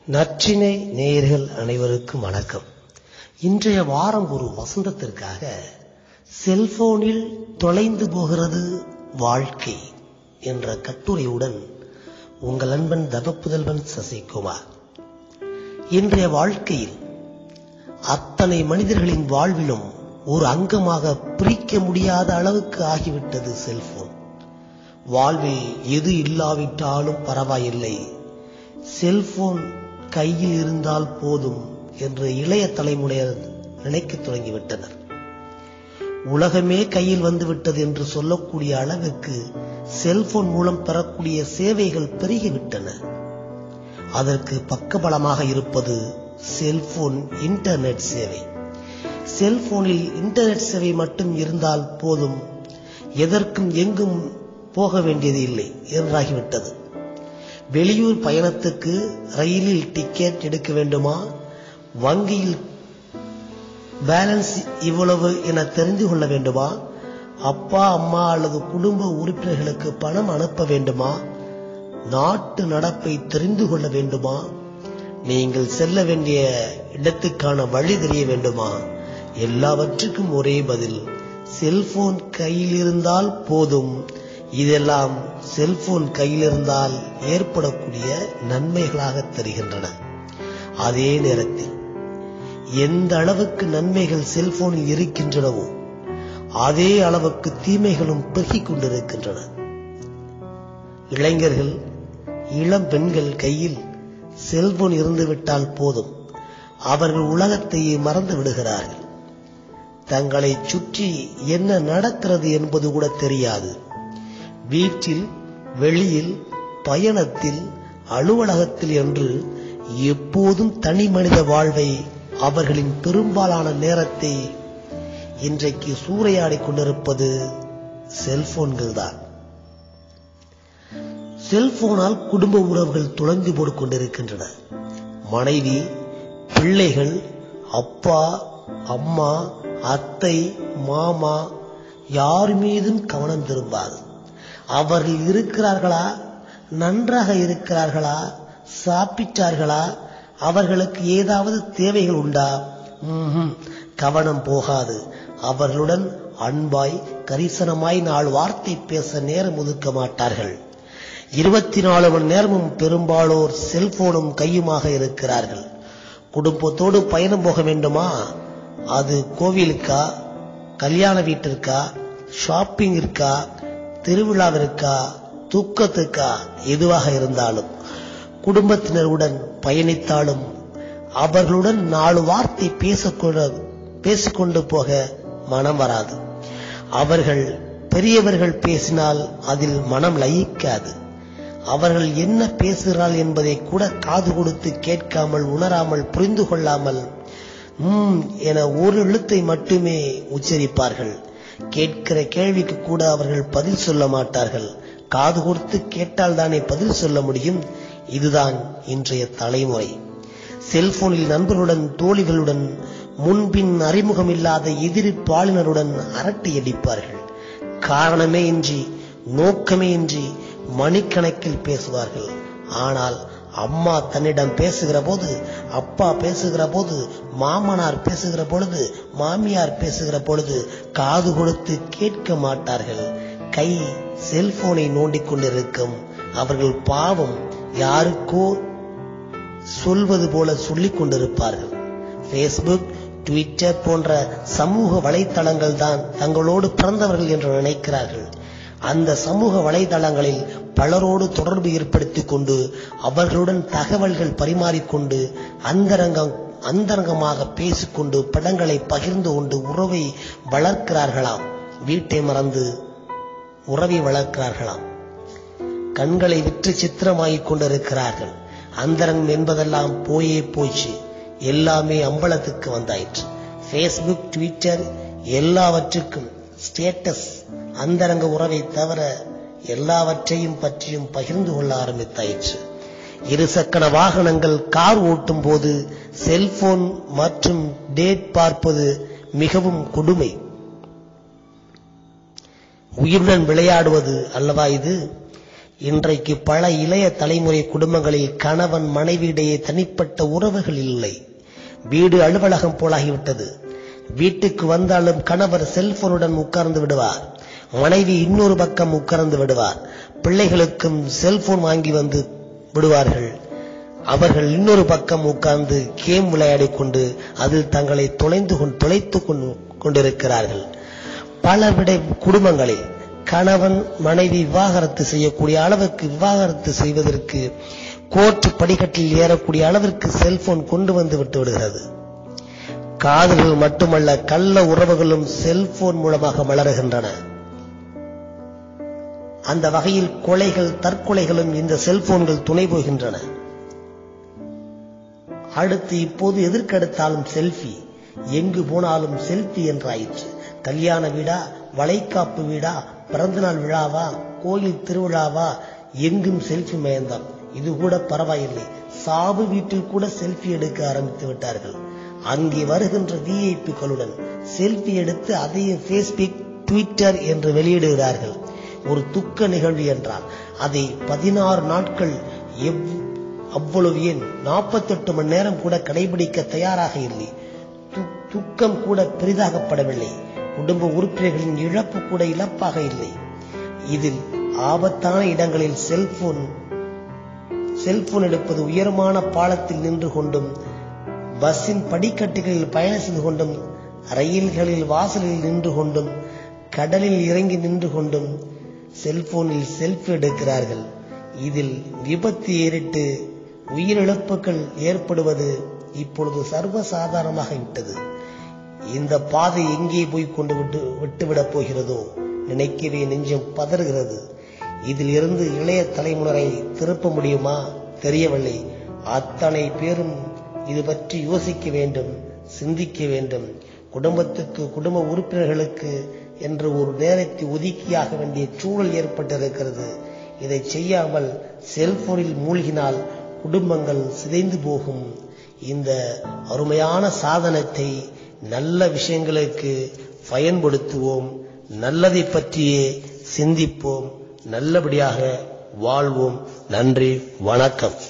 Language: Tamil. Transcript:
நற்றினை நேயர்கள் அனைவருக்கும் வணக்கம் இன்றைய வாரம் ஒரு வசந்தத்திற்காக செல்போனில் தொலைந்து போகிறது வாழ்க்கை என்ற கட்டுரையுடன் உங்கள் அன்பன் தவப்புதல்வன் சசிகுமார் இன்றைய வாழ்க்கையில் அத்தனை மனிதர்களின் வாழ்விலும் ஒரு அங்கமாக பிரிக்க முடியாத அளவுக்கு ஆகிவிட்டது செல்போன் வாழ்வில் எது இல்லாவிட்டாலும் பரவாயில்லை செல்போன் கையில் இருந்தால் போதும் என்று இளைய தலைமுறையினர் நினைக்கத் தொடங்கிவிட்டனர் உலகமே கையில் வந்துவிட்டது என்று சொல்லக்கூடிய அளவுக்கு செல்போன் மூலம் பெறக்கூடிய சேவைகள் பெருகிவிட்டன அதற்கு பக்கபலமாக இருப்பது செல்போன் இன்டர்நெட் சேவை செல்போனில் இன்டர்நெட் சேவை மட்டும் இருந்தால் போதும் எதற்கும் எங்கும் போக வேண்டியது இல்லை என்றாகிவிட்டது வெளியூர் பயணத்துக்கு ரயிலில் டிக்கெட் எடுக்க வேண்டுமா வங்கியில் பேலன்ஸ் இவ்வளவு என தெரிந்து கொள்ள வேண்டுமா அப்பா அம்மா அல்லது குடும்ப உறுப்பினர்களுக்கு பணம் அனுப்ப வேண்டுமா நாட்டு நடப்பை தெரிந்து கொள்ள வேண்டுமா நீங்கள் செல்ல வேண்டிய இடத்துக்கான வழி தெரிய வேண்டுமா எல்லாவற்றுக்கும் ஒரே பதில் செல்போன் கையில் இருந்தால் போதும் இதெல்லாம் செல்போன் கையில் இருந்தால் ஏற்படக்கூடிய நன்மைகளாக தெரிகின்றன அதே நேரத்தில் எந்த அளவுக்கு நன்மைகள் செல்போனில் இருக்கின்றனவோ அதே அளவுக்கு தீமைகளும் பெருகிக் கொண்டிருக்கின்றன இளைஞர்கள் இளம் பெண்கள் கையில் செல்போன் இருந்துவிட்டால் போதும் அவர்கள் உலகத்தையே மறந்து விடுகிறார்கள் தங்களை சுற்றி என்ன நடக்கிறது என்பது கூட தெரியாது வீட்டில் வெளியில் பயணத்தில் அலுவலகத்தில் என்று எப்போதும் தனி மனித வாழ்வை அவர்களின் பெரும்பாலான நேரத்தை இன்றைக்கு சூறையாடி கொண்டிருப்பது செல்போன்கள் தான் செல்போனால் குடும்ப உறவுகள் தொலைந்து போடு கொண்டிருக்கின்றன மனைவி பிள்ளைகள் அப்பா அம்மா அத்தை மாமா யார் மீதும் கவனம் திரும்பாது அவர்கள் இருக்கிறார்களா நன்றாக இருக்கிறார்களா சாப்பிட்டார்களா அவர்களுக்கு ஏதாவது தேவைகள் உண்டா கவனம் போகாது அவர்களுடன் அன்பாய் கரிசனமாய் நாலு வார்த்தை பேச நேரம் ஒதுக்க மாட்டார்கள் இருபத்தி நாலு மணி நேரமும் பெரும்பாலோர் செல்போனும் கையுமாக இருக்கிறார்கள் குடும்பத்தோடு பயணம் போக வேண்டுமா அது கோவிலுக்கா கல்யாண வீட்டிற்கா ஷாப்பிங் இருக்கா திருவிழாவிற்கா தூக்கத்துக்கா எதுவாக இருந்தாலும் குடும்பத்தினருடன் பயணித்தாலும் அவர்களுடன் நாலு வார்த்தை பேசக்கூட பேசிக்கொண்டு போக மனம் வராது அவர்கள் பெரியவர்கள் பேசினால் அதில் மனம் லயிக்காது அவர்கள் என்ன பேசுகிறாள் என்பதை கூட காது கொடுத்து கேட்காமல் உணராமல் புரிந்து கொள்ளாமல் உம் என ஒரு எழுத்தை மட்டுமே உச்சரிப்பார்கள் கேட்கிற கேள்விக்கு கூட அவர்கள் பதில் சொல்ல மாட்டார்கள் காது கொடுத்து கேட்டால் தானே பதில் சொல்ல முடியும் இதுதான் இன்றைய தலைமுறை செல்போனில் நண்பர்களுடன் தோழிகளுடன் முன்பின் அறிமுகம் இல்லாத எதிரி பாலினருடன் அரட்டை அடிப்பார்கள் காரணமே இன்றி நோக்கமே இன்றி மணிக்கணக்கில் பேசுவார்கள் ஆனால் அம்மா தன்னிடம் பேசுகிற போது அப்பா பேசுகிற போது மாமனார் பேசுகிற பொழுது மாமியார் பேசுகிற பொழுது காது கொடுத்து கேட்க மாட்டார்கள் கை செல்போனை நோண்டிக் கொண்டிருக்கும் அவர்கள் பாவம் யாருக்கோ சொல்வது போல சொல்லிக் கொண்டிருப்பார்கள் பேஸ்புக் ட்விட்டர் போன்ற சமூக வலைத்தளங்கள் தான் தங்களோடு பிறந்தவர்கள் என்று நினைக்கிறார்கள் அந்த சமூக வலைதளங்களில் பலரோடு தொடர்பு ஏற்படுத்திக் கொண்டு அவர்களுடன் தகவல்கள் பரிமாறிக்கொண்டு அந்தரங்கம் அந்தரங்கமாக பேசிக்கொண்டு படங்களை பகிர்ந்து கொண்டு உறவை வளர்க்கிறார்களாம் வீட்டை மறந்து உறவை வளர்க்கிறார்களாம் கண்களை விற்று சித்திரமாகிக் கொண்டிருக்கிறார்கள் அந்தரங்கம் என்பதெல்லாம் போயே போச்சு எல்லாமே அம்பலத்துக்கு வந்தாயிற்று பேஸ்புக் ட்விட்டர் எல்லாவற்றுக்கும் ஸ்டேட்டஸ் அந்தரங்க உறவை தவிர எல்லாவற்றையும் பற்றியும் பகிர்ந்து கொள்ள ஆரம்பித்தாயிற்று இருசக்கர வாகனங்கள் கார் ஓட்டும் போது செல்போன் மற்றும் டேட் பார்ப்பது மிகவும் கொடுமை உயிருடன் விளையாடுவது அல்லவா இது இன்றைக்கு பல இளைய தலைமுறை குடும்பங்களில் கணவன் மனைவியிடையே தனிப்பட்ட உறவுகள் இல்லை வீடு அலுவலகம் போலாகிவிட்டது வீட்டுக்கு வந்தாலும் கணவர் செல்போனுடன் உட்கார்ந்து விடுவார் மனைவி இன்னொரு பக்கம் உட்கார்ந்து விடுவார் பிள்ளைகளுக்கும் செல்போன் வாங்கி வந்து விடுவார்கள் அவர்கள் இன்னொரு பக்கம் உட்கார்ந்து கேம் விளையாடிக் கொண்டு அதில் தங்களை தொலைந்து கொண்டு தொலைத்துக் கொண்டிருக்கிறார்கள் பல விடை குடும்பங்களில் கணவன் மனைவி விவாகரத்து செய்யக்கூடிய அளவுக்கு விவாகரத்து செய்வதற்கு கோர்ட் படிக்கட்டில் ஏறக்கூடிய அளவிற்கு செல்போன் கொண்டு வந்து விட்டு விடுகிறது காதல்கள் மட்டுமல்ல கள்ள உறவுகளும் செல்போன் மூலமாக மலருகின்றன அந்த வகையில் கொலைகள் தற்கொலைகளும் இந்த செல்போன்கள் துணை போகின்றன அடுத்து இப்போது எதற்கெடுத்தாலும் செல்ஃபி எங்கு போனாலும் செல்ஃபி என்றாயிற்று கல்யாண வீடா வளைகாப்பு வீடா பிறந்தநாள் விழாவா கோயில் திருவிழாவா எங்கும் செல்ஃபி மயந்தான் இது கூட பரவாயில்லை சாவு வீட்டில் கூட செல்ஃபி எடுக்க ஆரம்பித்து விட்டார்கள் அங்கே வருகின்ற விஐபிக்களுடன் செல்ஃபி எடுத்து அதையும் ஃபேஸ்புக் ட்விட்டர் என்று வெளியிடுகிறார்கள் ஒரு துக்க நிகழ்வு என்றால் அதை பதினாறு நாட்கள் எவ் அவ்வளவு ஏன் நாற்பத்தெட்டு மணி நேரம் கூட கடைபிடிக்க தயாராக இல்லை துக்கம் கூட பெரிதாகப்படவில்லை குடும்ப உறுப்பினர்களின் இழப்பு கூட இழப்பாக இல்லை இதில் ஆபத்தான இடங்களில் செல்போன் செல்போன் எடுப்பது உயரமான பாலத்தில் நின்று கொண்டும் பஸ்ஸின் படிக்கட்டுகளில் பயணம் செய்து கொண்டும் ரயில்களில் வாசலில் நின்று கொண்டும் கடலில் இறங்கி நின்று கொண்டும் செல்போனில் செல்ஃபி எடுக்கிறார்கள் இதில் விபத்து ஏறிட்டு உயிரிழப்புகள் ஏற்படுவது இப்பொழுது சர்வசாதாரணமாகிவிட்டது இந்த பாதை எங்கே போய் கொண்டு விட்டு விட்டுவிடப் போகிறதோ நினைக்கவே நெஞ்சம் பதறுகிறது இதில் இருந்து இளைய தலைமுறை திருப்ப முடியுமா தெரியவில்லை அத்தனை பேரும் இது பற்றி யோசிக்க வேண்டும் சிந்திக்க வேண்டும் குடும்பத்துக்கு குடும்ப உறுப்பினர்களுக்கு என்று ஒரு நேரத்தை ஒதுக்கியாக வேண்டிய சூழல் ஏற்பட்டிருக்கிறது இதை செய்யாமல் செல்போனில் மூழ்கினால் குடும்பங்கள் சிதைந்து போகும் இந்த அருமையான சாதனத்தை நல்ல விஷயங்களுக்கு பயன்படுத்துவோம் நல்லதை பற்றியே சிந்திப்போம் நல்லபடியாக வாழ்வோம் நன்றி வணக்கம்